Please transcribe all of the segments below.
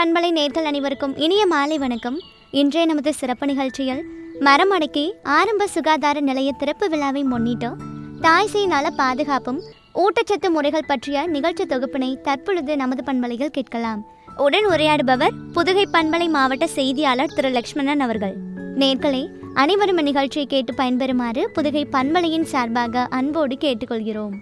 பண்பலை நேர்கள் அனைவருக்கும் இனிய மாலை வணக்கம் இன்றைய நமது சிறப்பு நிகழ்ச்சியில் மரமடக்கி ஆரம்ப சுகாதார நிலைய திறப்பு விழாவை முன்னிட்டு தாய் சேய் நல பாதுகாப்பும் ஊட்டச்சத்து முறைகள் பற்றிய நிகழ்ச்சி தொகுப்பினை தற்பொழுது நமது பண்பலையில் கேட்கலாம் உடன் உரையாடுபவர் புதுகை பண்பலை மாவட்ட செய்தியாளர் திரு லக்ஷ்மணன் அவர்கள் நேர்களே அனைவரும் இந்நிகழ்ச்சியை கேட்டு பயன்பெறுமாறு புதுகை பண்பலையின் சார்பாக அன்போடு கேட்டுக்கொள்கிறோம்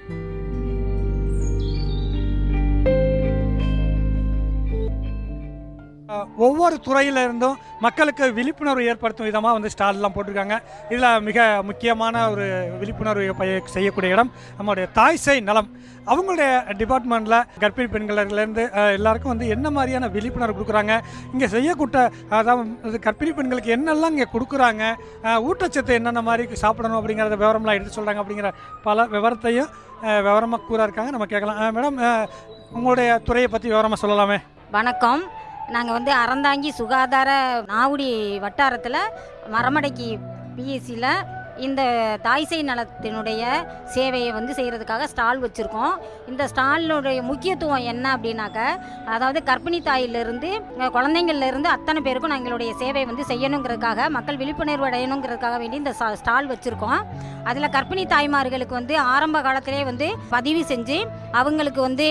அஹ், ஒவ்வொரு துறையில இருந்தும் மக்களுக்கு விழிப்புணர்வு ஏற்படுத்தும் விதமாக வந்து ஸ்டால்லாம் போட்டிருக்காங்க இதில் மிக முக்கியமான ஒரு விழிப்புணர்வு பய- செய்யக்கூடிய இடம் நம்மளுடைய தாய் சேய் நலம் அவங்களுடைய டிபார்ட்மெண்ட்டில் கர்ப்பிணி பெண்கள்லேருந்து எல்லாருக்கும் வந்து என்ன மாதிரியான விழிப்புணர்வு கொடுக்குறாங்க இங்கே செய்யக்கூட்ட அதாவது கர்ப்பிணி பெண்களுக்கு என்னெல்லாம் இங்கே கொடுக்குறாங்க அஹ், ஊட்டச்சத்து என்னென்ன மாதிரி சாப்பிடணும் அப்படிங்கிறத விவரம்லாம் எடுத்து சொல்கிறாங்க அப்படிங்கிற பல விவரத்தையும் விவரமாக கூற இருக்காங்க நம்ம கேட்கலாம் அஹ், மேடம் அஹ், உங்களுடைய துறையை பற்றி விவரமாக சொல்லலாமே வணக்கம் நாங்கள் வந்து அறந்தாங்கி சுகாதார நாவுடி வட்டாரத்தில் மரமடைக்கி பிஎஸ்சியில் இந்த தாய்சை நலத்தினுடைய சேவையை வந்து செய்கிறதுக்காக ஸ்டால் வச்சுருக்கோம் இந்த ஸ்டாலினுடைய முக்கியத்துவம் என்ன அப்படின்னாக்க அதாவது கர்ப்பிணி தாயிலிருந்து அஹ், குழந்தைங்கள்லேருந்து அத்தனை பேருக்கும் நான் எங்களுடைய சேவையை வந்து செய்யணுங்கிறதுக்காக மக்கள் விழிப்புணர்வு அடையணுங்கிறதுக்காக வேண்டி இந்த ஸ்டா- ஸ்டால் வச்சுருக்கோம் அதில் கர்ப்பிணி தாய்மார்களுக்கு வந்து ஆரம்ப காலத்திலே வந்து பதிவு செஞ்சு அவங்களுக்கு வந்து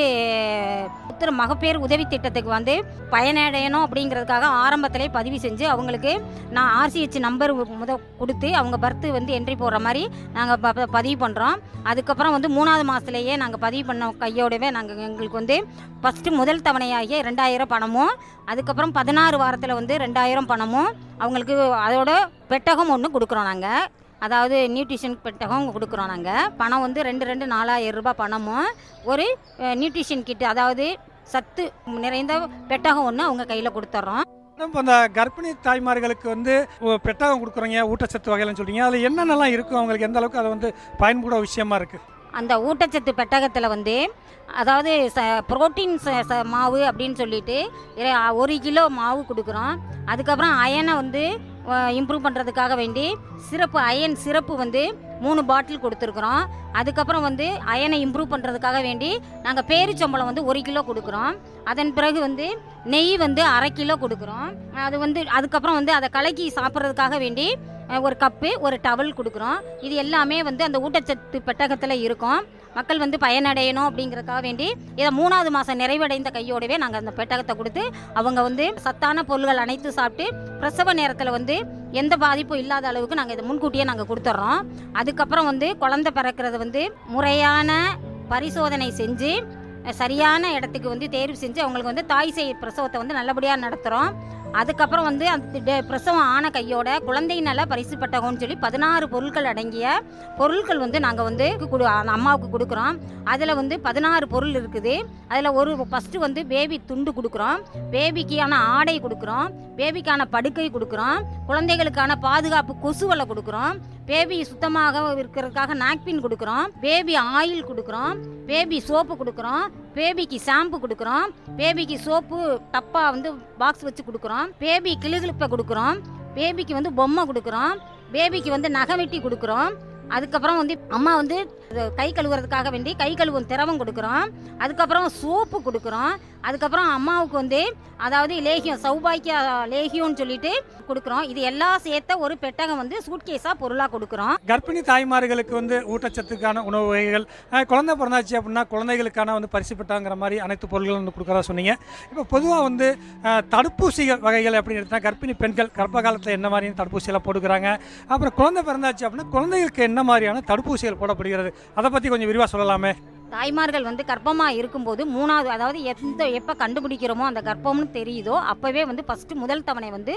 உத்தர மகப்பேறு உதவி திட்டத்துக்கு வந்து பயனடையணும் அப்படிங்கிறதுக்காக ஆரம்பத்திலே பதிவு செஞ்சு அவங்களுக்கு நான் ஆர்சிஹெச் நம்பர் முத கொடுத்து அவங்க பர்த் வந்து என்ட்ரி போடுற மாதிரி நாங்கள் ப ப- பதிவு பண்ணுறோம் அதுக்கப்புறம் வந்து மூணாவது மாதத்துலேயே நாங்கள் பதிவு பண்ண கையோடவே நாங்கள் எங்களுக்கு வந்து ஃபஸ்ட்டு முதல் தவணையாகிய ரெண்டாயிரம் பணமும் அதுக்கப்புறம் பதினாறு வாரத்தில் வந்து ரெண்டாயிரம் பணமும் அவங்களுக்கு அதோட பெட்டகம் ஒன்று கொடுக்குறோம் நாங்கள் அதாவது நியூட்ரிஷன் பெட்டகம் கொடுக்குறோம் நாங்கள் பணம் வந்து ரெண்டு ரெண்டு நாலாயிரம் ரூபாய் பணமும் ஒரு நியூட்ரிஷன் கிட் அதாவது சத்து நிறைந்த பெட்டகம் ஒன்று அவங்க கையில் கொடுத்துட்றோம் மேடம் இப்போ அந்த கர்ப்பிணி தாய்மார்களுக்கு வந்து ஒ- பெட்டகம் கொடுக்குறீங்க ஊட்டச்சத்து வகையிலன்னு சொல்றீங்க அதில் என்னென்னலாம் இருக்கும் அவங்களுக்கு எந்த அளவுக்கு அது வந்து பயன்பட விஷயமா இருக்கு அந்த ஊட்டச்சத்து பெட்டகத்தில் வந்து அதாவது ச புரோட்டீன் ச ச மாவு அப்படின்னு சொல்லிட்டு இர- ஒரு கிலோ மாவு கொடுக்குறோம் அதுக்கப்புறம் அயனை வந்து இம்ப்ரூவ் பண்ணுறதுக்காக வேண்டி சிறப்பு அயன் சிறப்பு வந்து மூணு பாட்டில் கொடுத்துருக்குறோம் அதுக்கப்புறம் வந்து அயனை இம்ப்ரூவ் பண்ணுறதுக்காக வேண்டி நாங்கள் பேரிச்சம்பளம் வந்து ஒரு கிலோ கொடுக்குறோம் அதன் பிறகு வந்து நெய் வந்து அரை கிலோ கொடுக்குறோம் அது வந்து அதுக்கப்புறம் வந்து அதை கலக்கி சாப்பிட்றதுக்காக வேண்டி அஹ், ஒரு கப்பு ஒரு டவல் கொடுக்குறோம் இது எல்லாமே வந்து அந்த ஊட்டச்சத்து பெட்டகத்தில் இருக்கும் மக்கள் வந்து பயனடையணும் அப்படிங்கிறதுக்காக வேண்டி இதை மூணாவது மாதம் நிறைவடைந்த கையோடவே நாங்கள் அந்த பெட்டகத்தை கொடுத்து அவங்க வந்து சத்தான பொருள்கள் அனைத்தும் சாப்பிட்டு பிரசவ நேரத்தில் வந்து எந்த பாதிப்பும் இல்லாத அளவுக்கு நாங்கள் இதை முன்கூட்டியே நாங்கள் கொடுத்துட்றோம் அதுக்கப்புறம் வந்து குழந்தை பிறக்கிறது வந்து முறையான பரிசோதனை செஞ்சு அஹ், சரியான இடத்துக்கு வந்து தேர்வு செஞ்சு அவங்களுக்கு வந்து தாய் சேய் பிரசவத்தை வந்து நல்லபடியாக நடத்துகிறோம் அதுக்கப்புறம் வந்து அந்த டெ- பிரசவம் ஆன கையோட குழந்தை நல பரிசு பெட்டகம்னு சொல்லி பதினாறு பொருட்கள் அடங்கிய பொருட்கள் வந்து நாங்கள் வந்து கொடு அந்த அம்மாவுக்கு கொடுக்குறோம் அதில் வந்து பதினாறு பொருள் இருக்குது அதில் ஒரு ஃபஸ்ட்டு வந்து பேபி துண்டு கொடுக்குறோம் பேபிக்கான ஆடை கொடுக்குறோம் பேபிக்கான படுக்கை கொடுக்குறோம் குழந்தைகளுக்கான பாதுகாப்பு கொசுவலை கொடுக்குறோம் பேபி சுத்தமாக இருக்கிறதுக்காக நாப்கின் கொடுக்குறோம் பேபி ஆயில் கொடுக்குறோம் பேபி சோப்பு கொடுக்குறோம் பேபிக்கு ஷாம்பு கொடுக்குறோம் பேபிக்கு சோப்பு டப்பா வந்து பாக்ஸ் வச்சு கொடுக்குறோம் பேபி கிளுகிழிப்பை கொடுக்குறோம் பேபிக்கு வந்து பொம்மை கொடுக்குறோம் பேபிக்கு வந்து நகை வெட்டி கொடுக்குறோம் அதுக்கப்புறம் வந்து அம்மா வந்து இது கை கழுவுறதுக்காக வேண்டி கை கழுவும் திரவம் கொடுக்குறோம் அதுக்கப்புறம் சோப்பு கொடுக்குறோம் அதுக்கப்புறம் அம்மாவுக்கு வந்து அதாவது லேகியம் சௌபாக்கிய லேகியம்னு சொல்லிட்டு கொடுக்குறோம் இது எல்லாம் சேர்த்த ஒரு பெட்டகம் வந்து சூட்கேஸாக பொருளாக கொடுக்குறோம் கர்ப்பிணி தாய்மார்களுக்கு வந்து ஊட்டச்சத்துக்கான உணவு வகைகள் அஹ், குழந்தை பிறந்தாச்சு அப்படின்னா குழந்தைகளுக்கான வந்து பரிசு பெட்டாங்கிற மாதிரி அனைத்து பொருட்களும் வந்து கொடுக்குறதா சொன்னீங்க இப்போ பொதுவாக வந்து அஹ், தடுப்பூசிகள் வகைகள் எப்படி எடுத்தா கர்ப்பிணி பெண்கள் கர்ப்ப காலத்தில் என்ன மாதிரியான தடுப்பூசியெல்லாம் போட்டுக்கிறாங்க அப்புறம் குழந்தை பிறந்தாச்சு அப்படின்னா குழந்தைகளுக்கு என்ன மாதிரியான தடுப்பூசிகள் போடப்படுகிறது அதை பற்றி கொஞ்சம் விரிவாக சொல்லலாமே தாய்மார்கள் வந்து கர்ப்பமாக இருக்கும்போது மூணாவது அதாவது எந்த எப்போ கண்டுபிடிக்கிறோமோ அந்த கர்ப்பம்னு தெரியுதோ அப்போவே வந்து ஃபஸ்ட்டு முதல் தவணை வந்து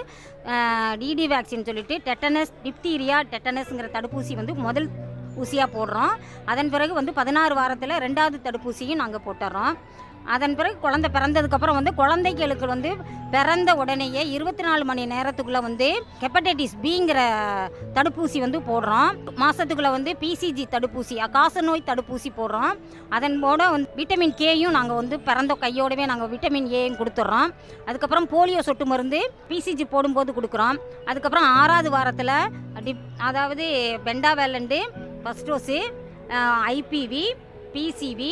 டிடி வேக்சின் சொல்லிட்டு டெட்டனஸ் டிப்தீரியா டெட்டனஸ்ங்கிற தடுப்பூசி வந்து முதல் ஊசியாக போடுறோம் அதன் பிறகு வந்து பதினாறு வாரத்தில் ரெண்டாவது தடுப்பூசியும் நாங்கள் போட்டுறோம் அதன் பிறகு குழந்தை பிறந்ததுக்கப்புறம் வந்து குழந்தைகளுக்கு வந்து பிறந்த உடனேயே இருபத்தி நாலு மணி நேரத்துக்குள்ளே வந்து ஹெப்படைட்டிஸ் பிங்கிற தடுப்பூசி வந்து போடுறோம் மாதத்துக்குள்ளே வந்து பிசிஜி தடுப்பூசி காசநோய் தடுப்பூசி போடுறோம் அதன் போட வந்து விட்டமின் கேயும் நாங்கள் வந்து பிறந்த கையோடவே நாங்கள் விட்டமின் ஏயும் கொடுத்துட்றோம் அதுக்கப்புறம் போலியோ சொட்டு மருந்து பிசிஜி போடும்போது கொடுக்குறோம் அதுக்கப்புறம் ஆறாவது வாரத்தில் டிப் அதாவது pentavalent first dose IPV PCV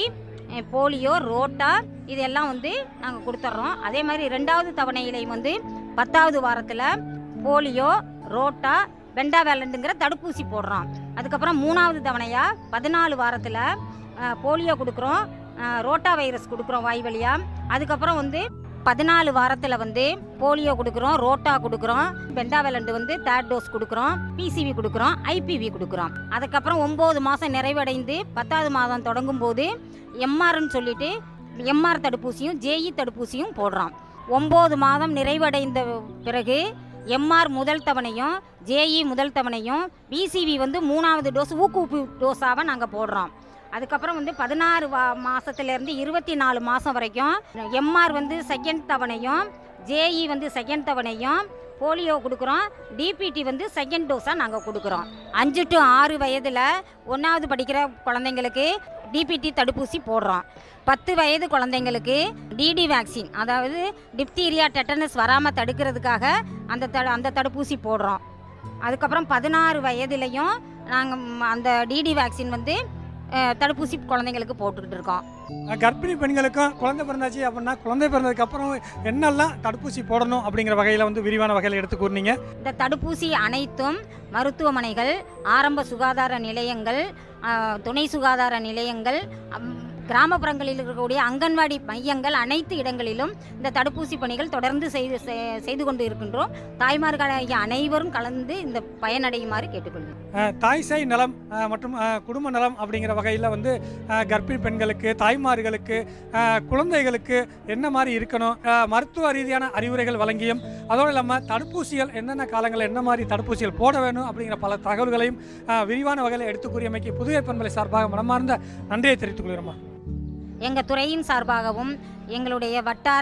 அஹ், போலியோ ரோட்டா இதெல்லாம் வந்து நாங்கள் கொடுத்துட்றோம் அதே மாதிரி ரெண்டாவது தவணையிலையும் வந்து பத்தாவது வாரத்தில் போலியோ ரோட்டா வெண்டா வேலண்டுங்கிற தடுப்பூசி போடுறோம் அதுக்கப்புறம் மூணாவது தவணையாக பதினாலு வாரத்தில் போலியோ கொடுக்குறோம் அஹ், ரோட்டா வைரஸ் கொடுக்குறோம் வாய் வழியாக அதுக்கப்புறம் வந்து பதினாலு வாரத்தில் வந்து போலியோ கொடுக்குறோம் ரோட்டா கொடுக்குறோம் பெண்டாவலண்டு வந்து தேர்ட் டோஸ் கொடுக்குறோம் பிசிவி கொடுக்குறோம் ஐபிவி கொடுக்குறோம் அதுக்கப்புறம் ஒம்பது மாதம் நிறைவடைந்து பத்தாவது மாதம் தொடங்கும் போது எம்ஆர்னு சொல்லிட்டு எம்ஆர் தடுப்பூசியும் ஜேஇ தடுப்பூசியும் போடுறோம் ஒம்பது மாதம் நிறைவடைந்த பிறகு எம்ஆர் முதல் தவணையும் ஜேஇ முதல் தவணையும் பிசிவி வந்து மூணாவது டோஸ் ஊக்குவிப்பு டோஸாக நாங்கள் போடுறோம் அதுக்கப்புறம் வந்து பதினாறு வா மாதத்துலேருந்து இருபத்தி நாலு மாதம் வரைக்கும் எம்ஆர் வந்து செகண்ட் தவணையும் ஜேஇ வந்து செகண்ட் தவணையும் போலியோ கொடுக்குறோம் டிபிடி வந்து செகண்ட் டோஸாக நாங்கள் கொடுக்குறோம் அஞ்சு டு ஆறு வயதில் ஒன்றாவது படிக்கிற குழந்தைங்களுக்கு டிபிடி தடுப்பூசி போடுறோம் பத்து வயது குழந்தைங்களுக்கு டிடி வேக்சின் அதாவது டிப்தீரியா டெட்டனஸ் வராமல் தடுக்கிறதுக்காக அந்த த அந்த தடுப்பூசி போடுறோம் அதுக்கப்புறம் பதினாறு வயதுலையும் நாங்கள் அந்த டிடி வேக்சின் வந்து அஹ், தடுப்பூசி குழந்தைங்களுக்கு போட்டுக்கிட்டு இருக்கோம் அஹ் கர்ப்பிணி பெண்களுக்கும் குழந்தை பிறந்தாச்சு அப்படின்னா குழந்தை பிறந்ததுக்கு அப்புறம் என்னெல்லாம் தடுப்பூசி போடணும் அப்படிங்கிற வகையில் வந்து விரிவான வகையில் எடுத்து கூறினீங்க இந்த தடுப்பூசி அனைத்தும் மருத்துவமனைகள் ஆரம்ப சுகாதார நிலையங்கள் ஆஹ், துணை சுகாதார நிலையங்கள் அம், கிராமப்புறங்களில் இருக்கக்கூடிய அங்கன்வாடி மையங்கள் அனைத்து இடங்களிலும் இந்த தடுப்பூசி பணிகள் தொடர்ந்து செய்து செ- செய்து கொண்டு இருக்கின்றோம் தாய்மார்களாகிய அனைவரும் கலந்து இந்த பயனடையுமாறு கேட்டுக்கொள்கிறேன் அஹ் தாய் சேய் நலம் அஹ் மற்றும் அஹ் குடும்ப நலம் அப்படிங்கிற வகையில் வந்து அஹ் கர்ப்பிணி பெண்களுக்கு தாய்மார்களுக்கு அஹ் குழந்தைகளுக்கு என்ன மாதிரி இருக்கணும் அஹ் மருத்துவ ரீதியான அறிவுரைகள் வழங்கியும் அதோடு இல்லாமல் தடுப்பூசிகள் என்னென்ன காலங்களில் என்ன மாதிரி தடுப்பூசிகள் போட வேணும் அப்படிங்கிற பல தகவல்களையும் அஹ் விரிவான வகையில் எடுத்து கூறியமைக்கு புதுவை பண்பலை சார்பாக மனமார்ந்த நன்றியை தெரிவித்துக் கொள்கிறோம்மா எங்கள் துறையின் சார்பாகவும் எங்களுடைய வட்டார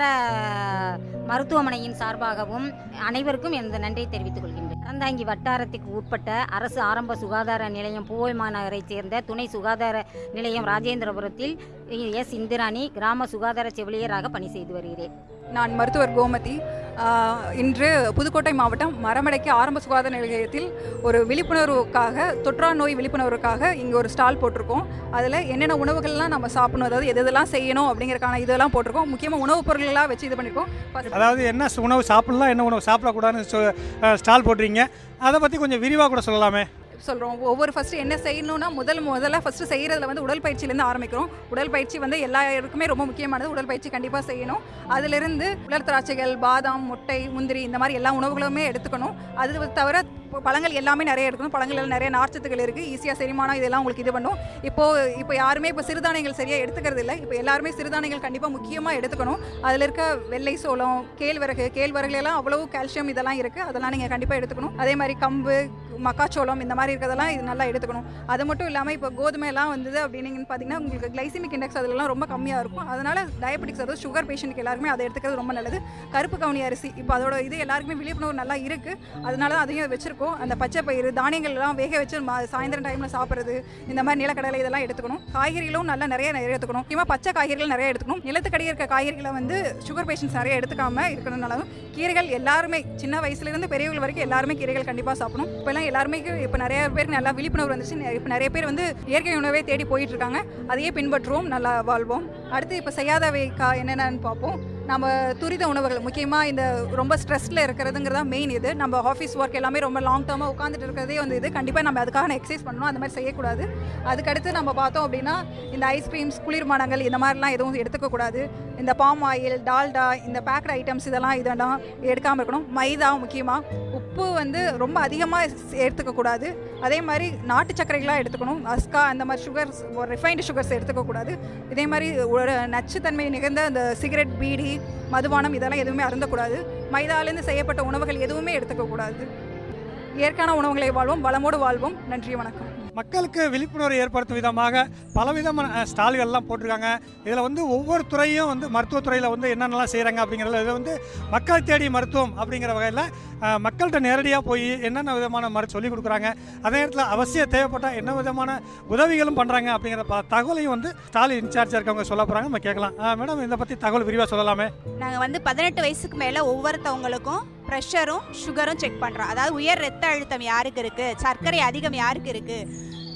மருத்துவமனையின் சார்பாகவும் அனைவருக்கும் எனது நன்றியை தெரிவித்துக் கொள்கின்றேன் அறந்தாங்கி வட்டாரத்துக்கு உட்பட்ட அரசு ஆரம்ப சுகாதார நிலையம் பூவை மாநகரைச் சேர்ந்த துணை சுகாதார நிலையம் ராஜேந்திரபுரத்தில் எஸ் இந்திராணி கிராம சுகாதார செவிலியராக பணி செய்து வருகிறேன் நான் மருத்துவர் கோமதி ஆஹ், இன்று புதுக்கோட்டை மாவட்டம் மரமடைக்கு ஆரம்ப சுகாதார நிலையத்தில் ஒரு விழிப்புணர்வுக்காக தொற்றா நோய் விழிப்புணர்வுக்காக இங்கே ஒரு ஸ்டால் போட்டிருக்கோம் அதில் என்னென்ன உணவுகள்லாம் நம்ம சாப்பிடணும் அதாவது எது எதெல்லாம் செய்யணும் அப்படிங்கறக்கான இதெல்லாம் போட்டிருக்கோம் முக்கியமாக உணவுப் பொருள்களாக வச்சு இது பண்ணியிருக்கோம் First- அதாவது என்ன உணவு சாப்பிடலாம் என்ன உணவு சாப்பிடக்கூடாதுன்னு சொ- அஹ் ஸ்டால் போடுறீங்க அதை பற்றி கொஞ்சம் விரிவாக கூட சொல்லலாமே சொல்கிறோம் ஒவ்வொரு ஃபஸ்ட்டு என்ன செய்யணும்னா முதல் முதல்ல ஃபஸ்ட்டு செய்கிறதுல வந்து உடற்பயிற்சியிலேருந்து ஆரம்பிக்கிறோம் உடற்பயிற்சி வந்து எல்லாருக்குமே ரொம்ப முக்கியமானது உடற்பயிற்சி கண்டிப்பாக செய்யணும் அதிலிருந்து உலர் திராட்சைகள் பாதாம் முட்டை முந்திரி இந்த மாதிரி எல்லா உணவுகளுமே எடுத்துக்கணும் அது தவிர இப்போ பழங்கள் எல்லாமே நிறைய எடுக்கணும் பழங்கள் நிறைய நார்ச்சத்துக்கள் இருக்குது ஈஸியாக செரிமானம் இதெல்லாம் உங்களுக்கு இது பண்ணும் இப்போது இப்போ யாருமே இப்போ சிறுதானியங்கள் சரியாக எடுத்துக்கிறது இல்லை இப்போ எல்லாருமே சிறுதானியங்கள் கண்டிப்பாக முக்கியமாக எடுத்துக்கணும் அதில் இருக்க வெள்ளை சோளம் கேழ்வரகு கேழ்வரகுல எல்லாம் அவ்வளவு கால்சியம் இதெல்லாம் இருக்குது அதெல்லாம் நீங்கள் கண்டிப்பாக எடுத்துக்கணும் அதே மாதிரி கம்பு மக்காச்சோளம் இந்த மாதிரி இருக்கிறதெல்லாம் இது நல்லா எடுத்துக்கணும் அது மட்டும் இல்லாமல் இப்போ கோதுமை எல்லாம் வந்தது அப்படின்னு பார்த்தீங்கன்னா உங்களுக்கு கிளைசிமிக் இண்டெக்ஸ் அதெல்லாம் ரொம்ப கம்மியாக இருக்கும் அதனால டயபெட்டிக்ஸ் அதாவது சுகர் பேஷண்ட்க்கு எல்லாருமே அதை எடுத்துக்கிறது ரொம்ப நல்லது கருப்பு கவுனி அரிசி இப்போ அதோட இது எல்லாருக்குமே விழிப்புணர்வு நல்லா இருக்குது அதனால தான் அதையும் வச்சிருக்கோம் அந்த பச்சை பயிறு தானியங்கள் எல்லாம் வேக வச்சு ம- சாயந்தரம் டைமில் சாப்பிட்றது இந்த மாதிரி நிலக்கடலை இதெல்லாம் எடுத்துக்கணும் காய்கறிகளும் நல்லா நிறைய நிறைய எடுத்துக்கணும் முக்கியமாக பச்சை காய்கறிகள் நிறைய எடுத்துக்கணும் நிலத்துக்கடி இருக்க காய்கறிகளை வந்து சுகர் பேஷண்ட்ஸ் நிறைய எடுத்துக்காம இருக்கணும்னாலும் கீரைகள் எல்லாருமே சின்ன வயசுலேருந்து பெரியவர்கள் வரைக்கும் எல்லாருமே கீரைகள் கண்டிப்பாக சாப்பிடணும் இப்போல்லாம் எல்லாருமே இப்போ நிறைய பேர் நல்லா விழிப்புணர்வு வந்துச்சு இப்போ நிறைய பேர் வந்து இயற்கை உணவே தேடி போயிட்டு இருக்காங்க அதையே பின்பற்றுவோம் நல்லா வாழ்வோம் அடுத்து இப்போ செய்யாதவை கா என்னென்னு பார்ப்போம் நம்ம துரித உணவுகள் முக்கியமாக இந்த ரொம்ப ஸ்ட்ரெஸ்ல இருக்கிறதுங்கிறதா மெயின் இது நம்ம ஆஃபீஸ் ஒர்க் எல்லாமே ரொம்ப லாங் டேர்மாக உட்காந்துட்டு இருக்கிறதே வந்து இது கண்டிப்பாக நம்ம அதுக்காக எக்ஸசைஸ் பண்ணணும் அந்த மாதிரி செய்யக்கூடாது அதுக்கடுத்து நம்ம பார்த்தோம் அப்படின்னா இந்த ஐஸ்கிரீம்ஸ் குளிர்பானங்கள் இந்த மாதிரிலாம் எதுவும் எடுத்துக்கக்கூடாது இந்த பாம் ஆயில் டால்டா இந்த பேக்டு ஐட்டம்ஸ் இதெல்லாம் இதெல்லாம் எடுக்காமல் இருக்கணும் மைதா முக்கியமாக உப்பு வந்து ரொம்ப அதிகமாக எடுத்துக்கக்கூடாது அதே மாதிரி நாட்டு சர்க்கரைகளாக எடுத்துக்கணும் அஸ்கா அந்த மாதிரி சுகர்ஸ் ரிஃபைன்டு சுகர்ஸ் எடுத்துக்கக்கூடாது இதே மாதிரி ஒரு நச்சுத்தன்மை நிகழ்ந்த அந்த சிகரெட் பீடி மதுபானம் இதெல்லாம் எதுவுமே அருந்தக்கூடாது மைதாலேருந்து செய்யப்பட்ட உணவுகள் எதுவுமே எடுத்துக்கக்கூடாது இயற்கையான உணவுகளை வாழ்வோம் வளமோடு வாழ்வோம் நன்றி வணக்கம் மக்களுக்கு விழிப்புணர்வு ஏற்படுத்தும் விதமாக பலவிதமான அஹ், ஸ்டால்கள்லாம் போட்டிருக்காங்க இதில் வந்து ஒவ்வொரு துறையும் வந்து மருத்துவத்துறையில் வந்து என்னென்னலாம் செய்கிறாங்க அப்படிங்கிறதுல இது வந்து மக்கள் தேடி மருத்துவம் அப்படிங்கிற வகையில் அஹ், மக்கள்கிட்ட நேரடியாக போய் என்னென்ன விதமான மரு சொல்லிக் கொடுக்குறாங்க அதே நேரத்தில் அவசியம் தேவைப்பட்டால் என்ன விதமான உதவிகளும் பண்ணுறாங்க அப்படிங்கிற பல தகவலையும் வந்து ஸ்டாலின் இன்சார்ஜாக இருக்கவங்க சொல்ல போகிறாங்க நம்ம கேட்கலாம் அஹ், மேடம் இதை பற்றி தகவல் விரிவாக சொல்லலாமே நாங்கள் வந்து பதினெட்டு வயசுக்கு மேலே ஒவ்வொருத்தவங்களுக்கும் ப்ரெஷரும் சுகரும் செக் பண்ணுறோம் அதாவது உயர் ரத்த அழுத்தம் யாருக்கு இருக்குது சர்க்கரை அதிகம் யாருக்கு இருக்குது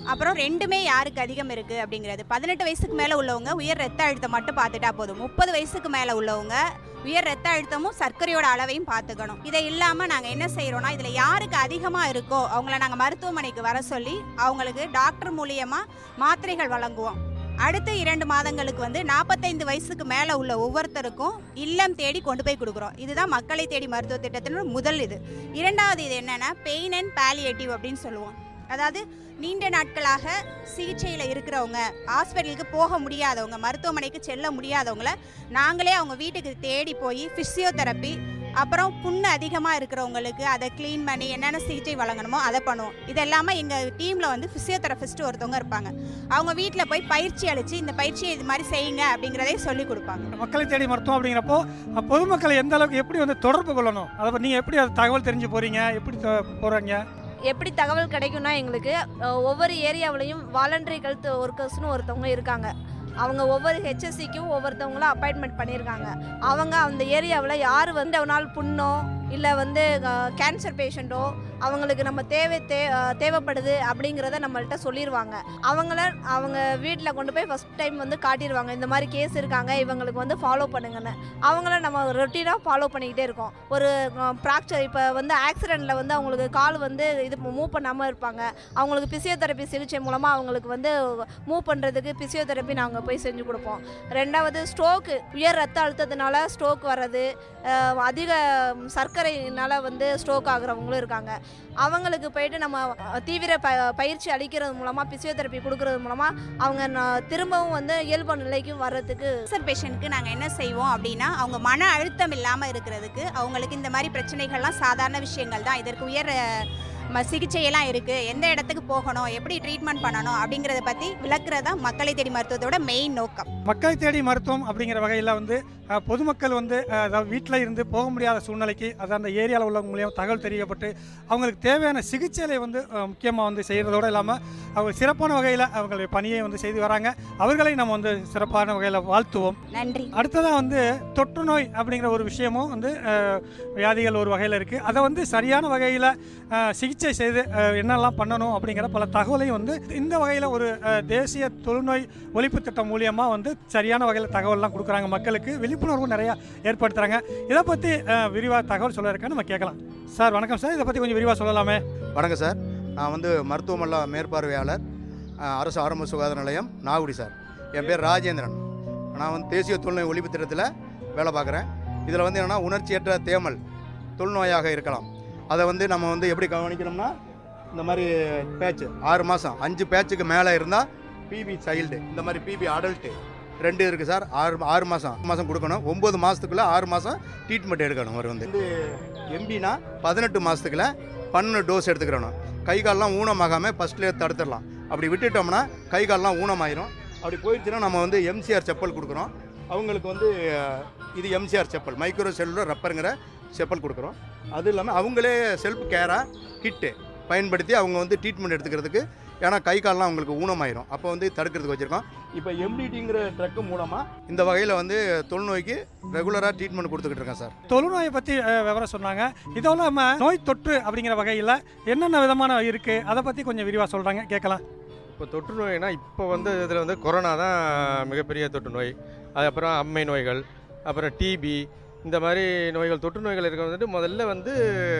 அப்புறம் ரெண்டுமே யாருக்கு அதிகம் இருக்குது அப்படிங்கிறது பதினெட்டு வயசுக்கு மேலே உள்ளவங்க உயர் ரத்த அழுத்தம் மட்டும் பார்த்துட்டா போதும் முப்பது வயசுக்கு மேலே உள்ளவங்க உயர் ரத்த அழுத்தமும் சர்க்கரையோட அளவையும் பார்த்துக்கணும் இதை இல்லாமல் நாங்கள் என்ன செய்கிறோன்னா இதில் யாருக்கு அதிகமாக இருக்கோ அவங்கள நாங்கள் மருத்துவமனைக்கு வர சொல்லி அவங்களுக்கு டாக்டர் மூலியமாக மாத்திரைகள் வழங்குவோம் அடுத்த இரண்டு மாதங்களுக்கு வந்து நாற்பத்தைந்து வயசுக்கு மேலே உள்ள ஒவ்வொருத்தருக்கும் இல்லம் தேடி கொண்டு போய் கொடுக்குறோம் இதுதான் மக்களை தேடி மருத்துவ திட்டத்தின் முதல் இது இரண்டாவது இது என்னென்னா பெயின் அண்ட் பாலியேட்டிவ் அப்படின்னு சொல்லுவோம் அதாவது நீண்ட நாட்களாக சிகிச்சையில் இருக்கிறவங்க ஹாஸ்பிட்டலுக்கு போக முடியாதவங்க மருத்துவமனைக்கு செல்ல முடியாதவங்கள நாங்களே அவங்க வீட்டுக்கு தேடி போய் ஃபிசியோதெரப்பி அப்புறம் புண்ணு அதிகமாக இருக்கிறவங்களுக்கு அதை க்ளீன் பண்ணி என்னென்ன சிகிச்சை வழங்கணுமோ அதை பண்ணுவோம் இது எல்லாமே எங்கள் டீமில் வந்து ஃபிசியோதெரபிஸ்ட் ஒருத்தவங்க இருப்பாங்க அவங்க வீட்டில் போய் பயிற்சி அளித்து இந்த பயிற்சியை இது மாதிரி செய்யுங்க அப்படிங்கிறதை சொல்லி கொடுப்பாங்க மக்களை தேடி மருத்துவம் அப்படிங்கிறப்போ அஹ், பொதுமக்களை எந்த அளவுக்கு எப்படி வந்து தொடர்பு கொள்ளணும் அதை பத்தி நீங்கள் எப்படி அது தகவல் தெரிஞ்சு போறீங்க எப்படி தொ- போறீங்க எப்படி தகவல் கிடைக்கும்னா எங்களுக்கு அஹ், ஒவ்வொரு ஏரியாவிலையும் வாலண்டரி ஹெல்த் ஒர்க்கர்ஸ்னு ஒருத்தவங்க இருக்காங்க அவங்க ஒவ்வொரு ஹெச்எஸ்சிக்கும் ஒவ்வொருத்தவங்களும் அப்பாயின்மெண்ட் பண்ணியிருக்காங்க அவங்க அந்த ஏரியாவில் யார் வந்து ஒரு நாள் புண்ணோ இல்லை வந்து கேன்சர் பேஷண்ட்டோ அவங்களுக்கு நம்ம தேவை தே அஹ், தேவைப்படுது அப்படிங்கிறத நம்மள்ட்ட சொல்லிடுவாங்க அவங்கள அவங்க வீட்டில் கொண்டு போய் ஃபஸ்ட் டைம் வந்து காட்டிடுவாங்க இந்த மாதிரி கேஸ் இருக்காங்க இவங்களுக்கு வந்து ஃபாலோ பண்ணுங்கன்னு அவங்கள நம்ம ரொட்டீனாக ஃபாலோ பண்ணிக்கிட்டே இருக்கோம் ஒரு ப்ராக்சர் இப்போ வந்து ஆக்சிடெண்ட்டில் வந்து அவங்களுக்கு கால் வந்து இது மூவ் பண்ணாமல் இருப்பாங்க அவங்களுக்கு பிசியோதெரப்பி சிகிச்சை மூலமாக அவங்களுக்கு வந்து மூவ் பண்ணுறதுக்கு பிசியோதெரப்பி நாங்கள் போய் செஞ்சு கொடுப்போம் ரெண்டாவது ஸ்ட்ரோக்கு உயர் ரத்த அழுத்தத்தினால ஸ்ட்ரோக் வர்றது அஹ், அதிக சர்க்கரையினால் வந்து ஸ்ட்ரோக் ஆகுறவங்களும் இருக்காங்க அவங்களுக்கு போயிட்டு நம்ம அஹ், தீவிர ப பயிற்சி அளிக்கிறது மூலமாக பிசியோதெரப்பி கொடுக்கறது மூலமாக அவங்க ந- திரும்பவும் வந்து இயல்பு நிலைக்கு வர்றதுக்கு கேன்சர் பேஷண்ட்டுக்கு நாங்கள் என்ன செய்வோம் அப்படின்னா அவங்க மன அழுத்தம் இல்லாமல் இருக்கிறதுக்கு அவங்களுக்கு இந்த மாதிரி பிரச்சனைகள்லாம் சாதாரண விஷயங்கள் தான் இதற்கு உயர் அஹ், ம- சிகிச்சையெல்லாம் இருக்குது எந்த இடத்துக்கு போகணும் எப்படி ட்ரீட்மெண்ட் பண்ணணும் அப்படிங்கிறத பற்றி விளக்குறதா மக்களை தேடி மருத்துவத்தோட மெயின் நோக்கம் மக்களை தேடி மருத்துவம் அப்படிங்கிற வகையில் வந்து அஹ், பொதுமக்கள் வந்து அஹ், அதாவது வீட்டில் இருந்து போக முடியாத சூழ்நிலைக்கு அது அந்த ஏரியாவில் உள்ளவங்க மூலியம் தகவல் தெரியப்பட்டு அவங்களுக்கு தேவையான சிகிச்சைகளை வந்து முக்கியமாக வந்து செய்கிறதோடு இல்லாமல் அவங்க சிறப்பான வகையில் அவங்களுடைய பணியை வந்து செய்து வராங்க அவர்களை நம்ம வந்து சிறப்பான வகையில் வாழ்த்துவோம் நன்றி அடுத்ததாக வந்து தொற்று நோய் அப்படிங்கிற ஒரு விஷயமும் வந்து அஹ், வியாதிகள் ஒரு வகையில் இருக்குது அதை வந்து சரியான வகையில் சிகிச்சை செய்து அஹ், என்னெல்லாம் பண்ணணும் அப்படிங்கிற பல தகவலையும் வந்து இந்த வகையில் ஒரு அஹ், தேசிய தொழுநோய் ஒழிப்பு திட்டம் மூலியமாக வந்து சரியான வகையில் தகவல்லாம் கொடுக்குறாங்க மக்களுக்கு விழிப்புணர்வு நிறையா ஏற்படுத்துகிறாங்க இதை பற்றி விரிவாக தகவல் சொல்ல இருக்க நம்ம கேட்கலாம் சார் வணக்கம் சார் இதை பற்றி கொஞ்சம் விரிவாக சொல்லலாமே வணக்கம் சார் நான் வந்து மருத்துவமல்ல மேற்பார்வையாளர் அஹ், அரசு ஆரம்ப சுகாதார நிலையம் நாகுடி சார் என் பேர் ராஜேந்திரன் நான் வந்து தேசிய தொழுநோய் ஒழிப்பு திட்டத்தில் வேலை பார்க்குறேன் இதில் வந்து என்னென்னா உணர்ச்சியற்ற தேமல் தொழுநோயாக இருக்கலாம் அதை வந்து நம்ம வந்து எப்படி கவனிக்கணும்னா இந்த மாதிரி பேட்ச் ஆறு மாதம் அஞ்சு பேட்சுக்கு மேலே இருந்தால் பிபி சைல்டு இந்த மாதிரி பிபி அடல்ட்டு ரெண்டு இருக்குது சார் ஆறு ஆறு மாதம் மாதம் கொடுக்கணும் ஒம்பது மாதத்துக்குள்ளே ஆறு மாதம் ட்ரீட்மெண்ட் எடுக்கணும் அவர் வந்து வந்து எம்பினா பதினெட்டு மாதத்துக்குள்ள பன்னெண்டு டோஸ் எடுத்துக்கிறணும் கை கால்லாம் ஊனமாகாமல் ஃபஸ்ட்லேயே தடுத்துடலாம் அப்படி விட்டுட்டோம்னா கை கால்லாம் ஊனமாயிரும் அப்படி போயிடுச்சுன்னா நம்ம வந்து எம்சிஆர் செப்பல் கொடுக்குறோம் அவங்களுக்கு வந்து அஹ், இது எம்சிஆர் செப்பல் மைக்ரோ செல்லுலர் ரப்பருங்கிற செப்பல் கொடுக்குறோம் அது இல்லாமல் அவங்களே செல்ஃப் கேராக கிட்டு பயன்படுத்தி அவங்க வந்து ட்ரீட்மெண்ட் எடுத்துக்கிறதுக்கு ஏன்னா கை கால்லாம் அவங்களுக்கு ஊனமாயிரும் அப்போ வந்து தடுக்கிறதுக்கு வச்சுருக்கோம் இப்போ எம்டிடிங்கிற ட்ரக்கு மூலமாக இந்த வகையில் வந்து தொழுநோய்க்கு ரெகுலராக ட்ரீட்மெண்ட் கொடுத்துக்கிட்டு இருக்கேன் சார் தொழுநோயை பற்றி விவரம் சொன்னாங்க இதோட நம்ம நோய் தொற்று அப்படிங்கிற வகையில் என்னென்ன விதமான இருக்குது அதை பற்றி கொஞ்சம் விரிவாக சொல்கிறாங்க கேட்கலாம் இப்போ தொற்று நோய்னா இப்போ வந்து இதில் வந்து கொரோனா தான் மிகப்பெரிய தொற்று நோய் அது அப்புறம் அம்மை நோய்கள் அப்புறம் டிபி இந்த மாதிரி நோய்கள் தொற்று நோய்கள் இருக்க வந்துட்டு முதல்ல வந்து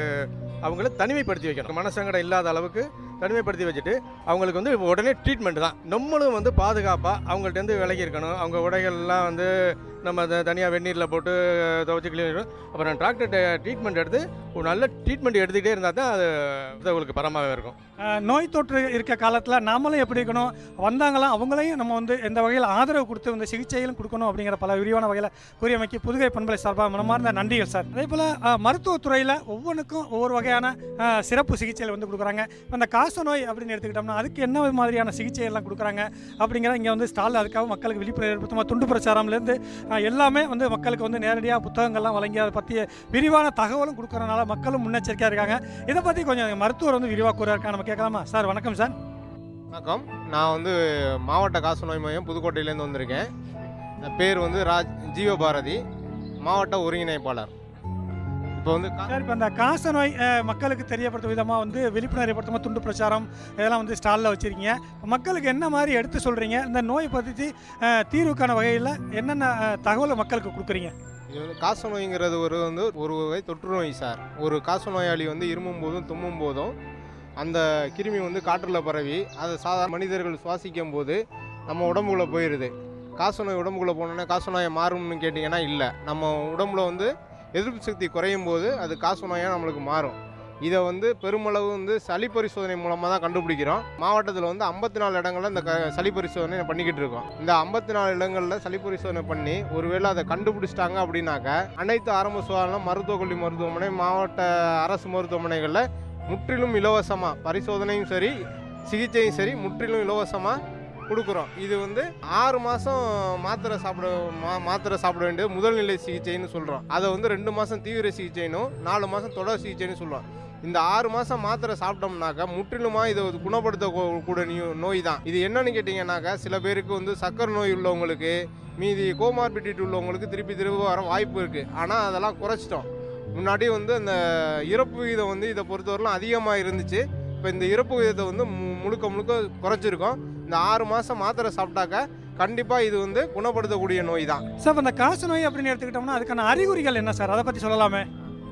அவங்கள தனிமைப்படுத்தி வைக்கணும் மனசங்கடம் இல்லாத அளவுக்கு தனிமைப்படுத்தி வச்சுட்டு அவங்களுக்கு வந்து உடனே ட்ரீட்மெண்ட் தான் நம்மளும் வந்து பாதுகாப்பாக அவங்கள்ட்டேருந்து விலகி இருக்கணும் அவங்க உடைகள்லாம் வந்து நம்ம அதை தனியாக வெந்நீரில் போட்டு துவைச்சி கிளீன் அப்புறம் டாக்டர் ட்ரீட்மெண்ட் எடுத்து ஒரு நல்ல ட்ரீட்மெண்ட் எடுத்துக்கிட்டே இருந்தால் தான் அது அவங்களுக்கு பரமாவே இருக்கும் அஹ், நோய் தொற்று இருக்க காலத்தில் நாமளும் எப்படி இருக்கணும் வந்தாங்களாம் அவங்களையும் நம்ம வந்து எந்த வகையில் ஆதரவு கொடுத்து இந்த சிகிச்சைகளும் கொடுக்கணும் அப்படிங்கிற பல விரிவான வகையில் கூறியமைக்கு புதுகை பண்பலை சார்பாக மனமார்ந்த நன்றிகள் சார் அதே போல் மருத்துவத்துறையில் ஒவ்வொன்றுக்கும் ஒவ்வொரு வகையான அஹ், சிறப்பு சிகிச்சைகள் வந்து கொடுக்குறாங்க இப்ப இந்த காச நோய் அப்படின்னு எடுத்துக்கிட்டோம்னா அதுக்கு என்ன மாதிரியான சிகிச்சை எல்லாம் கொடுக்குறாங்க அப்படிங்கிற இங்கே வந்து ஸ்டாலில் அதுக்காக மக்களுக்கு விழிப்புணர்வு ஏற்படுத்துமா துண்டு பிரச்சாரம்லேருந்து அஹ், எல்லாமே வந்து மக்களுக்கு வந்து நேரடியாக புத்தகங்கள்லாம் வழங்கி அதை பற்றிய விரிவான தகவலும் கொடுக்கறனால மக்களும் முன்னெச்சரிக்கையாக இருக்காங்க இதை பற்றி கொஞ்சம் மருத்துவர் வந்து விரிவாக கூற இருக்காங்க நம்ம கேட்கலாமா சார் வணக்கம் சார் வணக்கம் நான் வந்து மாவட்ட காசநோய் மையம் புதுக்கோட்டையிலேருந்து வந்திருக்கேன் என் பேர் வந்து ராஜ் ஜீவபாரதி மாவட்ட ஒருங்கிணைப்பாளர் இப்போ இப்போ வந்து கா- சார் இப்போ அந்த காச நோய் அஹ், மக்களுக்கு தெரியப்படுத்தும் விதமாக வந்து விழிப்புணர்வு ஏற்படுத்தும் துண்டு பிரச்சாரம் இதெல்லாம் வந்து ஸ்டாலில் வச்சுருக்கீங்க மக்களுக்கு என்ன மாதிரி எடுத்து சொல்கிறீங்க இந்த நோயை பற்றி அஹ், தீர்வுக்கான வகையில் என்னென்ன அஹ், தகவலை மக்களுக்கு கொடுக்குறீங்க இது வந்து காச நோய்ங்கிறது ஒரு வந்து ஒரு வகை தொற்று நோய் சார் ஒரு காச நோயாளி வந்து இருமும் போதும் தும்மும் போதும் அந்த கிருமி வந்து காற்றில் பரவி அதை சாதாரண மனிதர்கள் சுவாசிக்கும் போது நம்ம உடம்புக்குள்ளே போயிடுது காச நோய் உடம்புக்குள்ளே போனோன்னே காச நோயை மாறும்னு கேட்டிங்கன்னா இல்லை நம்ம உடம்புல வந்து எதிர்ப்பு சக்தி குறையும் போது அது காச நோயாக நம்மளுக்கு மாறும் இதை வந்து பெருமளவு வந்து சளி பரிசோதனை மூலமாக தான் கண்டுபிடிக்கிறோம் மாவட்டத்தில் வந்து ஐம்பத்தி நாலு இடங்களில் இந்த க சளி பரிசோதனை பண்ணிக்கிட்டு இருக்கோம் இந்த ஐம்பத்தி நாலு இடங்களில் சளி பரிசோதனை பண்ணி ஒருவேளை அதை கண்டுபிடிச்சிட்டாங்க அப்படின்னாக்க அனைத்து ஆரம்ப சுகாதாரம் மருத்துவக் கல்வி மருத்துவமனை மாவட்ட அரசு மருத்துவமனைகளில் முற்றிலும் இலவசமாக பரிசோதனையும் சரி சிகிச்சையும் சரி முற்றிலும் இலவசமாக கொடுக்குறோம் இது வந்து ஆறு மாதம் மாத்திரை சாப்பிட மா மாத்திரை சாப்பிட வேண்டிய முதல்நிலை சிகிச்சைன்னு சொல்கிறோம் அதை வந்து ரெண்டு மாதம் தீவிர சிகிச்சைனும் நாலு மாதம் தொடர் சிகிச்சைன்னு சொல்லுவோம் இந்த ஆறு மாதம் மாத்திரை சாப்பிட்டோம்னாக்கா முற்றிலுமாக இதை குணப்படுத்த கூ- கூட நியூ- நோய் தான் இது என்னன்னு கேட்டிங்கன்னாக்கா சில பேருக்கு வந்து சக்கரை நோய் உள்ளவங்களுக்கு மீதி கோமார்பிடிட்டி உள்ளவங்களுக்கு திருப்பி திருப்பி வர வாய்ப்பு இருக்குது ஆனால் அதெல்லாம் குறைச்சிட்டோம் முன்னாடி வந்து அந்த இறப்பு விகிதம் வந்து இதை பொறுத்தவரைலாம் அதிகமாக இருந்துச்சு இப்போ இந்த இறப்பு விகிதத்தை வந்து மு- முழுக்க முழுக்க குறைச்சிருக்கோம் இந்த ஆறு மாதம் மாத்திரை சாப்பிட்டாக்க கண்டிப்பாக இது வந்து குணப்படுத்தக்கூடிய நோய் தான் சார் இப்போ இந்த காச நோய் அப்படின்னு எடுத்துக்கிட்டோம்னா அதுக்கான அறிகுறிகள் என்ன சார் அதை பற்றி சொல்லலாமே